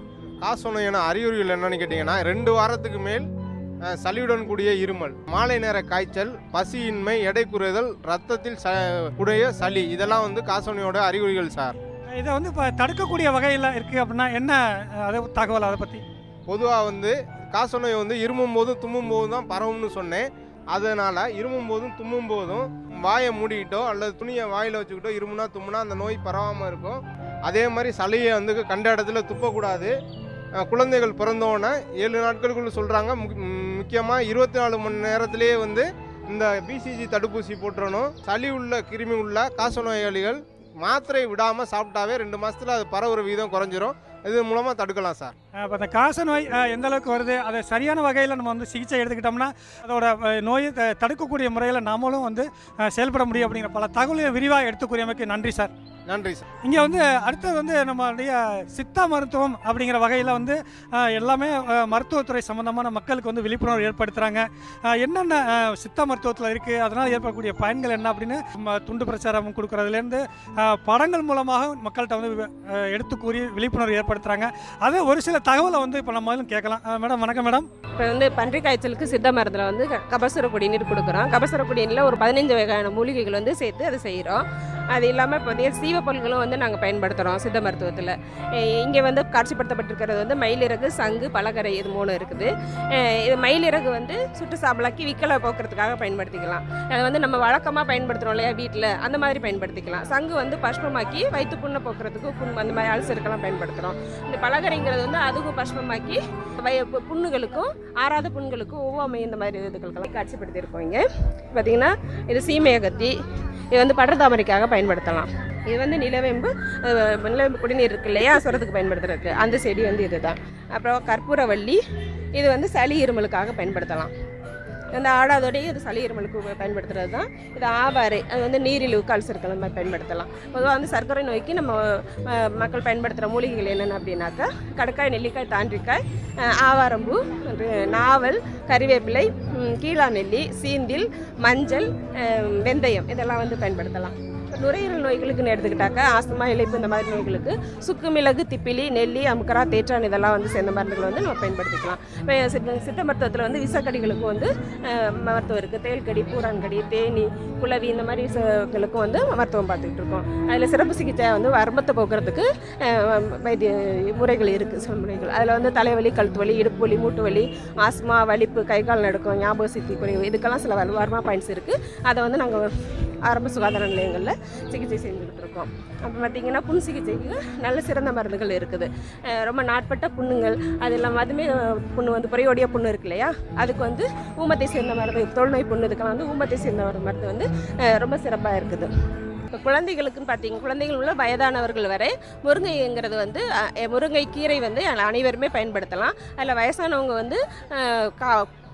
காச நோயான அறிகுறிகள் என்னன்னு கேட்டிங்கன்னா ரெண்டு வாரத்துக்கு மேல் அஹ், சளியுடன் கூடிய இருமல் மாலை நேர காய்ச்சல் பசியின்மை எடை குறைதல் ரத்தத்தில் ச உடைய சளி இதெல்லாம் வந்து காசநோயோட அறிகுறிகள் சார் இதை வந்து இப்போ தடுக்கக்கூடிய வகையில் இருக்குது அப்படின்னா என்ன அஹ், அதை தகவல் அதை பற்றி பொதுவாக வந்து காசநோய் வந்து இருமும் போதும் தும்மும் போதும் தான் பரவும்னு சொன்னேன் அதனால் இருமும் போதும் தும்மும் போதும் வாயை மூடிக்கிட்டோ அல்லது துணியை வாயில் வச்சுக்கிட்டோ இருமுனா தும்முனா அந்த நோய் பரவாமல் இருக்கும் அதே மாதிரி சளியை வந்து கண்ட இடத்துல துப்பக்கூடாது அஹ் குழந்தைகள் பிறந்தோன்னே ஏழு நாட்களுக்குள்ள சொல்கிறாங்க முக்கியமாக இருபத்தி நாலு மணி நேரத்திலேயே வந்து இந்த பிசிஜி தடுப்பூசி போட்டுறணும் சளி உள்ள கிருமி உள்ள காசநோயாளிகள் மாத்திரை விடாமல் சாப்பிட்டாவே ரெண்டு மாதத்தில் அது பரவுற விகிதம் குறைஞ்சிரும் இது மூலமாக தடுக்கலாம் சார் இப்போ அந்த காச நோய் அஹ், எந்த அளவுக்கு வருது அதை சரியான வகையில் நம்ம வந்து சிகிச்சை எடுத்துக்கிட்டோம்னா அதோட அஹ், நோயை த- தடுக்கக்கூடிய முறையில் நாமளும் வந்து அஹ், செயல்பட முடியும் அப்படிங்கிற பல தகவலை விரிவாக எடுத்துக்கூடியமைக்கு நன்றி சார் நன்றி சார் இங்கே வந்து அடுத்தது வந்து நம்மளுடைய சித்தா மருத்துவம் அப்படிங்கிற வகையில் வந்து அஹ், எல்லாமே அஹ், மருத்துவத்துறை சம்மந்தமான மக்களுக்கு வந்து விழிப்புணர்வு ஏற்படுத்துகிறாங்க என்னென்ன அஹ், சித்தா மருத்துவத்தில் இருக்குது அதனால் ஏற்படக்கூடிய பயன்கள் என்ன அப்படின்னு ம- துண்டு பிரச்சாரம் கொடுக்குறதுலேருந்து படங்கள் மூலமாக மக்கள்கிட்ட வந்து வி- அஹ், எடுத்து கூறி விழிப்புணர்வு ஏற்படுத்துகிறாங்க அது ஒரு சில தகவலை வந்து இப்போ நம்ம வந்து கேட்கலாம் அஹ், மேடம் வணக்கம் மேடம் இப்போ வந்து பன்றி காய்ச்சலுக்கு சித்த மருந்தில் வந்து க- கபசுர குடிநீர் கொடுக்குறோம் கபசுர குடிநீரில் ஒரு பதினஞ்சு வகையான மூலிகைகள் வந்து சேர்த்து அதை செய்கிறோம் அது இல்லாமல் இப்போ வந்து சீவ பொருட்களும் வந்து நாங்கள் பயன்படுத்துகிறோம் சித்த மருத்துவத்தில் இங்கே வந்து காட்சிப்படுத்தப்பட்டிருக்கிறது வந்து மயிலிறகு சங்கு பலகரை இது மூணு இருக்குது அஹ் இது மயிலிறகு வந்து சுட்டு சாம்பலாக்கி விக்கலை போக்குறதுக்காக பயன்படுத்திக்கலாம் அது வந்து நம்ம வழக்கமாக பயன்படுத்துகிறோம் இல்லையா வீட்டில் அந்த மாதிரி பயன்படுத்திக்கலாம் சங்கு வந்து பஷ்பமாக்கி வயிற்று புண்ணை போக்குறதுக்கு புண் அந்த மாதிரி அல்சருக்கெல்லாம் பயன்படுத்துகிறோம் இந்த பலகரைங்கிறது வந்து அதுக்கும் பஷ்பமாக்கி வய பு- புண்ணுகளுக்கும் ஆறாத புண்களுக்கும் ஒவ்வாமை இந்த மாதிரி இதுகளுக்கெல்லாம் காட்சிப்படுத்தியிருக்கோம் இங்கே பார்த்தீங்கன்னா இது சீமையகத்தி இது வந்து படர்தாமரைக்காக பயன்படுத்தலாம் இது வந்து நிலவேம்பு அஹ், நிலவேம்பு குடிநீர் இருக்கு இல்லையா சுரத்துக்கு பயன்படுத்துறதுக்கு அந்த செடி வந்து இதுதான் அப்புறம் கற்பூரவள்ளி இது வந்து சளி இருமலுக்காக பயன்படுத்தலாம் இந்த ஆடாதோடைய இது சளி இருமலுக்கு உப- பயன்படுத்துறது தான் இது ஆவாரை அது வந்து நீரிழிவு கால்சருக்கு அந்த மாதிரி பயன்படுத்தலாம் பொதுவாக வந்து சர்க்கரை நோய்க்கு நம்ம அஹ், மக்கள் பயன்படுத்துகிற மூலிகைகள் என்னென்ன அப்படின்னாக்கா கடக்காய் நெல்லிக்காய் தாண்டிக்காய் அஹ், ஆவாரம்பூ ஒரு நாவல் கறிவேப்பிலை ம், கீழா நெல்லி சீந்தில் மஞ்சள் அஹ், வெந்தயம் இதெல்லாம் வந்து பயன்படுத்தலாம் இப்ப நுரையீரல் நோய்களுக்குன்னு எடுத்துக்கிட்டாக்கா ஆஸ்துமா இழைப்பு இந்த மாதிரி நோய்களுக்கு சுக்கு மிளகு திப்பிலி நெல்லி அமுக்கரா தேற்றான் இதெல்லாம் வந்து சேர்ந்த மருந்துகளை வந்து நம்ம பயன்படுத்திக்கலாம் இப்போ சித்த சித்த மருத்துவத்தில் வந்து விசக்கடிகளுக்கும் வந்து அஹ், மருத்துவம் இருக்குது தேல்கடி பூரான்கடி தேனி குளவி இந்த மாதிரி விசங்களுக்கும் வந்து மருத்துவம் பார்த்துக்கிட்டு இருக்கோம் அதில் சிறப்பு சிகிச்சை வந்து வருமத்தை போக்குறதுக்கு அஹ், வைத்திய முறைகள் இருக்குது சில முறைகள் அதில் வந்து தலைவலி கழுத்து வலி இடுப்பு வலி மூட்டு வலி ஆஸ்மா வலிப்பு கை கால் நடுக்கம் ஞாபக சக்தி குறைவு இதுக்கெல்லாம் சில வரு- வருமா பாயிண்ட்ஸ் இருக்குது அதை வந்து நாங்கள் ஆரம்ப சுகாதார நிலையங்களில் சிகிச்சை செஞ்சுக்கிட்டு இருக்கோம் அப்போ பார்த்தீங்கன்னா புண் சிகிச்சைக்கு நல்ல சிறந்த மருந்துகள் இருக்குது அஹ் ரொம்ப நாட்பட்ட புண்ணுங்கள் அது இல்லாமல் அதுவுமே அஹ், புண்ணு வந்து புறையோடிய புண்ணு இருக்கு இல்லையா அதுக்கு வந்து ஊமத்தை சேர்ந்த மருந்து தொழுநோய் புண்ணு இதுக்கெல்லாம் வந்து ஊமத்தை சேர்ந்த ஒரு மருந்து வந்து அஹ், ரொம்ப சிறப்பாக இருக்குது இப்போ குழந்தைகளுக்குன்னு பார்த்தீங்க குழந்தைகள் உள்ள வயதானவர்கள் வரை முருங்கைங்கிறது வந்து அஹ், முருங்கை கீரை வந்து அனைவருமே பயன்படுத்தலாம் அதில் வயசானவங்க வந்து அஹ், கா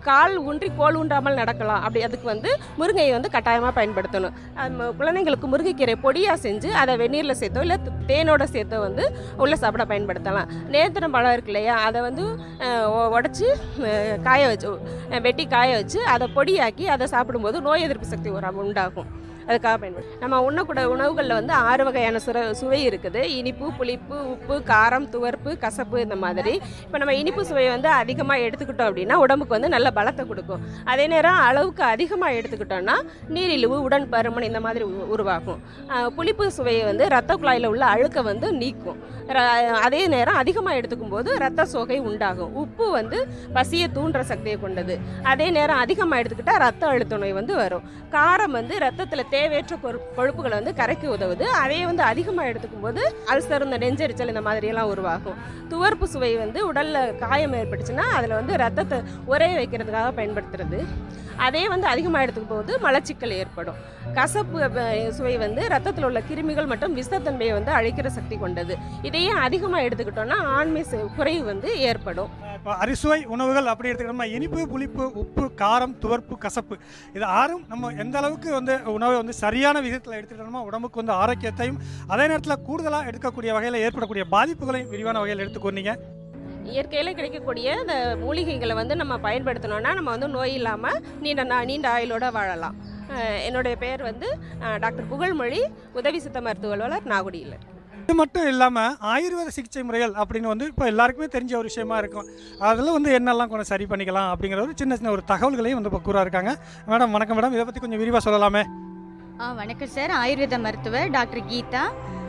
கால் ஊன்றி கோல் ஊன்றாமல் நடக்கலாம் அப்படி அதுக்கு வந்து முருங்கையை வந்து கட்டாயமாக பயன்படுத்தணும் அது குழந்தைங்களுக்கு முருங்கைக்கீரை பொடியாக செஞ்சு அதை வெந்நீரில் சேர்த்தோ இல்லை தேனோட சேர்த்தோ வந்து உள்ள சாப்பிட பயன்படுத்தலாம் நேந்திரம் பழம் இருக்கு இல்லையா அதை வந்து உடச்சி காய வச்சு அஹ், வெட்டி காய வச்சு அதை பொடியாக்கி அதை சாப்பிடும்போது நோய் எதிர்ப்பு சக்தி ஒரு உண்டாகும் அதுக்காக பயன்படும் நம்ம உண்ணக்கூடிய உணவுகளில் வந்து ஆறு வகையான சுர சுவை இருக்குது இனிப்பு புளிப்பு உப்பு காரம் துவர்ப்பு கசப்பு இந்த மாதிரி இப்போ நம்ம இனிப்பு சுவையை வந்து அதிகமாக எடுத்துக்கிட்டோம் அப்படின்னா உடம்புக்கு வந்து நல்ல பலத்தை கொடுக்கும் அதே நேரம் அளவுக்கு அதிகமாக எடுத்துக்கிட்டோம்னா நீரிழிவு உடன் பருமன் இந்த மாதிரி உ- உருவாகும் அஹ் புளிப்பு சுவையை வந்து ரத்த குழாயில் உள்ள அழுக்கை வந்து நீக்கும் ர- அதே நேரம் அதிகமாக எடுத்துக்கும் போது ரத்த சோகை உண்டாகும் உப்பு வந்து பசியை தூண்டுற சக்தியை கொண்டது அதே நேரம் அதிகமாக எடுத்துக்கிட்டால் ரத்த அழுத்த நோய் வந்து வரும் காரம் வந்து ரத்தத்தில் தேவையற்ற கொழு- கொழுப்புகளை வந்து கரைக்க உதவுது அதே வந்து அதிகமாக எடுத்துக்கும் போது அல்சர் இந்த நெஞ்செரிச்சல் இந்த மாதிரியெல்லாம் உருவாகும் துவர்ப்பு சுவை வந்து உடலில் காயம் ஏற்பட்டுச்சுன்னா அதில் வந்து ரத்தத்தை உரைய வைக்கிறதுக்காக பயன்படுத்துறது அதே வந்து அதிகமாக எடுத்துக்கும் போது மலச்சிக்கல் ஏற்படும் கசப்பு அஹ், சுவை வந்து ரத்தத்தில் உள்ள கிருமிகள் மற்றும் விஷத்தன்மையை வந்து அழிக்கிற சக்தி கொண்டது இதையே அதிகமாக எடுத்துக்கிட்டோம்னா ஆண்மை செ- குறைவு வந்து ஏற்படும் இப்போ அரிசுவை உணவுகள் அப்படி எடுத்துக்கிட்டோம்னா இனிப்பு புளிப்பு உப்பு காரம் துவர்ப்பு கசப்பு இது ஆறும் நம்ம எந்த அளவுக்கு வந்து உணவை வந்து சரியான விதத்தில் எடுத்துக்கிட்டோம்னா உடம்புக்கு வந்து ஆரோக்கியத்தையும் அதே நேரத்தில் கூடுதலாக எடுக்கக்கூடிய வகையில் ஏற்படக்கூடிய பாதிப்புகளையும் விரிவான வகையில் எடுத்துக்கொண்டீங்க இயற்கையில் கிடைக்கக்கூடிய இந்த மூலிகைகளை வந்து நம்ம பயன்படுத்தினோம்னா நம்ம வந்து நோய் இல்லாமல் நீண்ட நா நீண்ட ஆயுளோட வாழலாம் அஹ் என்னுடைய பெயர் வந்து அஹ், டாக்டர் புகழ்மொழி உதவி சித்த மருத்துவ அலுவலர் நாகுடியில் இது மட்டும் இல்லாமல் ஆயுர்வேத சிகிச்சை முறைகள் அப்படின்னு வந்து இப்போ எல்லாருக்குமே தெரிஞ்ச ஒரு விஷயமா இருக்கும் அதில் வந்து என்னெல்லாம் கொஞ்சம் சரி பண்ணிக்கலாம் அப்படிங்கிற ஒரு சின்ன சின்ன ஒரு தகவல்களையும் வந்து இப்போ கூறா இருக்காங்க மேடம் வணக்கம் மேடம் இதை பற்றி கொஞ்சம் விரிவாக சொல்லலாமே ஆ வணக்கம் சார் ஆயுர்வேத மருத்துவர் டாக்டர் கீதா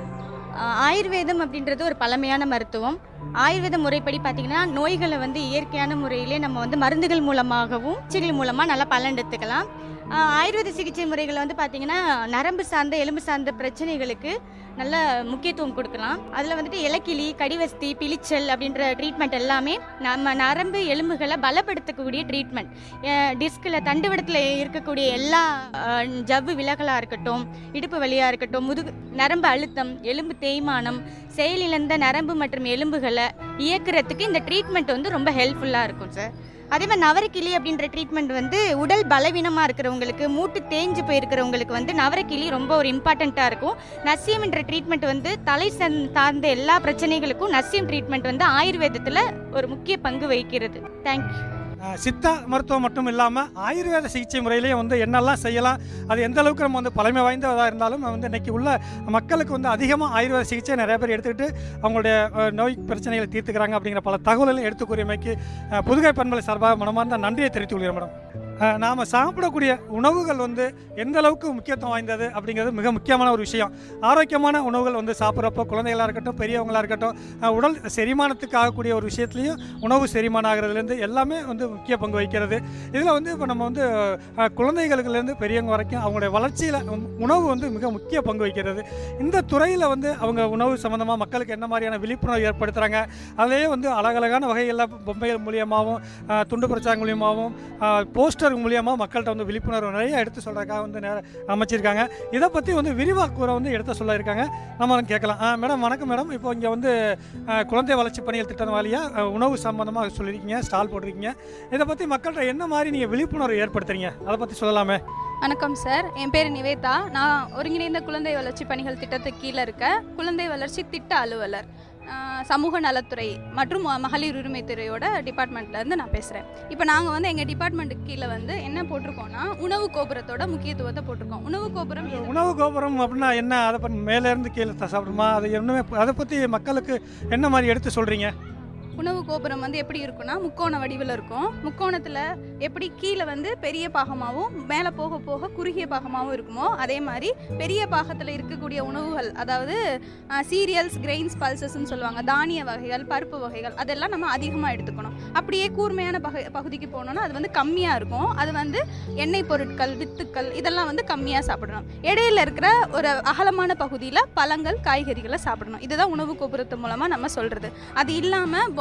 ஆ, ஆயுர்வேதம் அப்படின்றது ஒரு பழமையான மருத்துவம் ஆயுர்வேத முறைப்படி பார்த்தீங்கன்னா நோய்களை வந்து இயற்கையான முறையிலே நம்ம வந்து மருந்துகள் மூலமாகவும் சிகிச்சை மூலமாக நல்லா பலன் எடுத்துக்கலாம் ஆ, ஆயுர்வேத சிகிச்சை முறைகள் வந்து பார்த்தீங்கன்னா நரம்பு சார்ந்த எலும்பு சார்ந்த பிரச்சனைகளுக்கு நல்ல முக்கியத்துவம் கொடுக்கலாம் அதில் வந்துட்டு இலக்கிளி கடிவஸ்தி பிளிச்சல் அப்படின்ற ட்ரீட்மெண்ட் எல்லாமே நம்ம நரம்பு எலும்புகளை பலப்படுத்தக்கூடிய ட்ரீட்மெண்ட் டிஸ்கில் தண்டுவடத்தில் இருக்கக்கூடிய எல்லா அஹ், ஜவ்வு விலகலாக இருக்கட்டும் இடுப்பு வலியாக இருக்கட்டும் முதுகு நரம்பு அழுத்தம் எலும்பு தேய்மானம் செயலிழந்த நரம்பு மற்றும் எலும்புகளை இயக்குறதுக்கு இந்த ட்ரீட்மெண்ட் வந்து ரொம்ப ஹெல்ப்ஃபுல்லாக இருக்கும் சார் அதே மாதிரி நவரக்கிளி அப்படின்ற ட்ரீட்மெண்ட் வந்து உடல் பலவீனமாக இருக்கிறவங்களுக்கு மூட்டு தேஞ்சு போயிருக்கிறவங்களுக்கு வந்து நவரக்கிளி ரொம்ப ஒரு இம்பார்ட்டண்ட்டாக இருக்கும் நசியம்ன்ற ட்ரீட்மெண்ட் வந்து தலை சந் சார்ந்த எல்லா பிரச்சனைகளுக்கும் நசியம் ட்ரீட்மெண்ட் வந்து ஆயுர்வேதத்தில் ஒரு முக்கிய பங்கு வகிக்கிறது தேங்க்யூ அஹ், சித்தா மருத்துவம் மட்டும் இல்லாமல் ஆயுர்வேத சிகிச்சை முறையிலேயே வந்து என்னெல்லாம் செய்யலாம் அது எந்த அளவுக்கு நம்ம வந்து பழமை வாய்ந்ததாக இருந்தாலும் வந்து இன்னைக்கு உள்ள மக்களுக்கு வந்து அதிகமாக ஆயுர்வேத சிகிச்சை நிறைய பேர் எடுத்துக்கிட்டு அவங்களுடைய அஹ், நோய் பிரச்சனைகளை தீர்த்துக்கிறாங்க அப்படிங்கிற பல தகவல்களை எடுத்து கூறியமைக்கு அஹ், புதுகை பண்பலை சார்பாக மனமார்ந்த நன்றியை தெரிவித்துக் கொள்கிறேன் மேடம் அஹ், நாம சாப்பிடக்கூடிய உணவுகள் வந்து எந்த அளவுக்கு முக்கியத்துவம் வாய்ந்தது அப்படிங்கிறது மிக முக்கியமான ஒரு விஷயம் ஆரோக்கியமான உணவுகள் வந்து சாப்பிட்றப்போ குழந்தைகளாக இருக்கட்டும் பெரியவங்களாக இருக்கட்டும் அஹ், உடல் செரிமானத்துக்கு ஆகக்கூடிய ஒரு விஷயத்துலையும் உணவு செரிமானம் ஆகிறதுலேருந்து எல்லாமே வந்து முக்கிய பங்கு வகிக்கிறது இதில் வந்து இப்போ நம்ம வந்து அஹ், குழந்தைகளுக்குலேருந்து பெரியவங்க வரைக்கும் அவங்களுடைய வளர்ச்சியில் உணவு வந்து மிக முக்கிய பங்கு வகிக்கிறது இந்த துறையில் வந்து அவங்க உணவு சம்மந்தமாக மக்களுக்கு என்ன மாதிரியான விழிப்புணர்வு ஏற்படுத்துகிறாங்க அதிலேயே வந்து அழகழகான வகைகளில் பொம்மைகள் மூலியமாகவும் அஹ், துண்டு பிரச்சாரம் மூலியமாகவும் போஸ்டர் மூலியமாக மக்கள்கிட்ட வந்து விழிப்புணர்வு நிறைய எடுத்து சொல்கிறதுக்காக வந்து நேர அமைச்சிருக்காங்க இதை பற்றி வந்து விரிவாக கூற வந்து எடுத்து சொல்ல இருக்காங்க நம்ம வந்து கேட்கலாம் ஆ, மேடம் வணக்கம் மேடம் இப்போ இங்கே வந்து அஹ், குழந்தை வளர்ச்சி பணிகள் திட்டம் வாலியாக உணவு சம்மந்தமாக சொல்லியிருக்கீங்க ஸ்டால் போட்டிருக்கீங்க இதை பற்றி மக்கள்கிட்ட என்ன மாதிரி நீங்கள் விழிப்புணர்வு ஏற்படுத்துறீங்க அதை பற்றி சொல்லலாமே வணக்கம் சார் என் பேர் நிவேதா நான் ஒருங்கிணைந்த குழந்தை வளர்ச்சி பணிகள் திட்டத்துக்கு கீழே இருக்க குழந்தை வளர்ச்சி திட்ட அலுவலர் ஆஹ் சமூக நலத்துறை மற்றும் ம- மகளிர் உரிமைத்துறையோட டிபார்ட்மெண்ட்லேருந்து நான் பேசுகிறேன் இப்போ நாங்கள் வந்து எங்கள் டிபார்ட்மெண்ட்டுக்கு கீழே வந்து என்ன போட்டிருக்கோம்னா உணவு கோபுரத்தோட முக்கியத்துவத்தை போட்டிருக்கோம் உணவு கோபுரம் எது- உணவு கோபுரம் அப்படின்னா என்ன அதை பற்றி மேலேருந்து கீழே த- சாப்பிடுமா அது என்னமே அதை பற்றி மக்களுக்கு என்ன மாதிரி எடுத்து சொல்கிறீங்க உணவு கோபுரம் வந்து எப்படி இருக்கும்னா முக்கோண வடிவில் இருக்கும் முக்கோணத்தில் எப்படி கீழே வந்து பெரிய பாகமாகவும் மேலே போக போக குறுகிய பாகமாகவும் இருக்குமோ அதே மாதிரி பெரிய பாகத்தில் இருக்கக்கூடிய உணவுகள் அதாவது சீரியல்ஸ் கிரெயின்ஸ் பல்சஸ்ன்னு சொல்லுவாங்க தானிய வகைகள் பருப்பு வகைகள் அதெல்லாம் நம்ம அதிகமாக எடுத்துக்கணும் அப்படியே கூர்மையான பக பகுதிக்கு போனோம்னா அது வந்து கம்மியாக இருக்கும் அது வந்து எண்ணெய் பொருட்கள் வித்துக்கள் இதெல்லாம் வந்து கம்மியாக சாப்பிடணும் இடையில இருக்கிற ஒரு அகலமான பகுதியில் பழங்கள் காய்கறிகளை சாப்பிடணும் இதுதான் உணவு கோபுரத்து மூலமாக நம்ம சொல்கிறது அது இல்லாமல்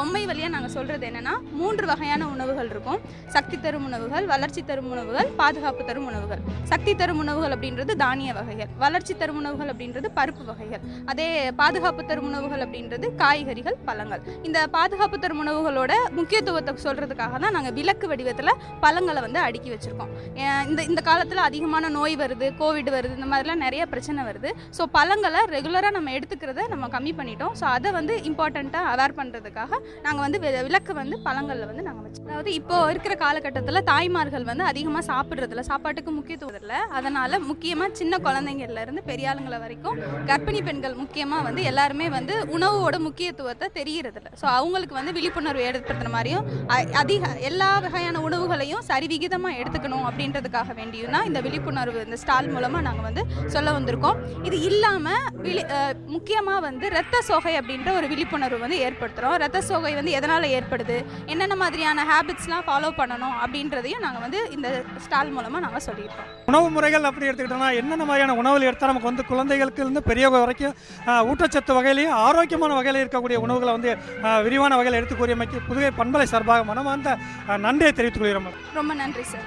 பொம்மை வழியாக நாங்கள் சொல்கிறது என்னென்னா மூன்று வகையான உணவுகள் இருக்கும் சக்தி தரும் உணவுகள் வளர்ச்சி தரும் உணவுகள் பாதுகாப்பு தரும் உணவுகள் சக்தி தரும் உணவுகள் அப்படின்றது தானிய வகைகள் வளர்ச்சி தரும் உணவுகள் அப்படின்றது பருப்பு வகைகள் அதே பாதுகாப்பு தரும் உணவுகள் அப்படின்றது காய்கறிகள் பழங்கள் இந்த பாதுகாப்பு தரும் உணவுகளோட முக்கியத்துவத்தை சொல்கிறதுக்காக தான் நாங்கள் விளக்கு வடிவத்தில் பழங்களை வந்து அடுக்கி வச்சுருக்கோம் இந்த இந்த காலத்தில் அதிகமான நோய் வருது கோவிட் வருது இந்த மாதிரிலாம் நிறைய பிரச்சனை வருது ஸோ பழங்களை ரெகுலராக நம்ம எடுத்துக்கிறத நம்ம கம்மி பண்ணிட்டோம் ஸோ அதை வந்து இம்பார்ட்டண்ட்டாக அவேர் பண்ணுறதுக்காக நாங்கள் வந்து வி- விளக்கு வந்து பழங்களில் வந்து நாங்கள் வச்சு அதாவது இப்போ இருக்கிற காலகட்டத்தில் தாய்மார்கள் வந்து அதிகமாக சாப்பிட்றதில்ல சாப்பாட்டுக்கு முக்கியத்துவம் இல்லை அதனால் முக்கியமாக சின்ன குழந்தைங்கள்ல இருந்து பெரிய ஆளுங்களை வரைக்கும் கர்ப்பிணி பெண்கள் முக்கியமாக வந்து எல்லாருமே வந்து உணவோட முக்கியத்துவத்தை தெரியறதில்ல ஸோ அவங்களுக்கு வந்து விழிப்புணர்வு ஏற்படுத்துற மாதிரியும் அ- அதிக எல்லா வகையான உணவுகளையும் சரிவிகிதமாக எடுத்துக்கணும் அப்படின்றதுக்காக வேண்டியும் தான் இந்த விழிப்புணர்வு இந்த ஸ்டால் மூலமாக நாங்கள் வந்து சொல்ல வந்திருக்கோம் இது இல்லாமல் விழி முக்கியமாக வந்து இரத்த சோகை அப்படின்ற ஒரு விழிப்புணர்வு வந்து ஏற்படுத்துகிறோம் இரத்த சோகை வந்து எதனால் ஏற்படுது என்னென்ன மாதிரியான ஹேபிட்ஸ்லாம் ஃபாலோ பண்ணணும் அப்படின்றதையும் நாங்கள் வந்து இந்த ஸ்டால் மூலமாக நாங்கள் சொல்லியிருக்கோம் உணவு முறைகள் அப்படி எடுத்துக்கிட்டோம்னா என்னென்ன மாதிரியான உணவுகள் எடுத்தால் நமக்கு வந்து குழந்தைகளுக்கு இருந்து பெரியவங்க வரைக்கும் ஆஹ், ஊட்டச்சத்து வகையிலையும் ஆரோக்கியமான வகையில் இருக்கக்கூடிய உணவுகளை வந்து ஆஹ், விரிவான வகையில் எடுத்து கூறியமைக்கு புதுகை பண்பலை சார்பாக மனமார்ந்த ஆஹ், நன்றியை தெரிவித்துக் கொள்கிறோம் ரொம்ப நன்றி சார்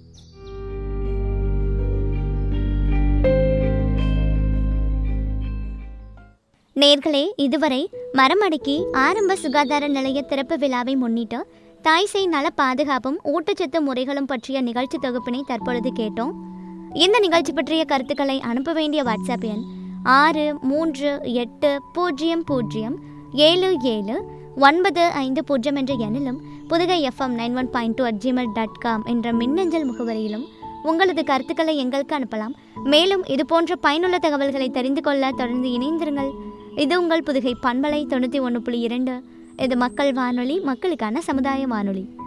நேர்களே இதுவரை மரமடக்கி ஆரம்ப சுகாதார நிலைய திறப்பு விழாவை முன்னிட்டு தாய்சேய் நல பாதுகாப்பும் ஊட்டச்சத்து முறைகளும் பற்றிய நிகழ்ச்சி தொகுப்பினை தற்பொழுது கேட்டோம் இந்த நிகழ்ச்சி பற்றிய கருத்துக்களை அனுப்ப வேண்டிய வாட்ஸ்அப் எண் ஆறு மூன்று எட்டு பூஜ்ஜியம் பூஜ்ஜியம் ஏழு ஏழு ஒன்பது ஐந்து பூஜ்ஜியம் என்ற எண்ணிலும் Pudukai FM nine one point two at Gmail dot com என்ற மின்னஞ்சல் முகவரியிலும் உங்களது கருத்துக்களை எங்களுக்கு அனுப்பலாம் மேலும் இது போன்ற பயனுள்ள தகவல்களை தெரிந்து கொள்ள தொடர்ந்து இணைந்திருங்கள் இது உங்கள் புதுகை பண்பலை தொண்ணூற்றி ஒன்று புள்ளி இரண்டு இது மக்கள் வானொலி மக்களுக்கான சமுதாய வானொலி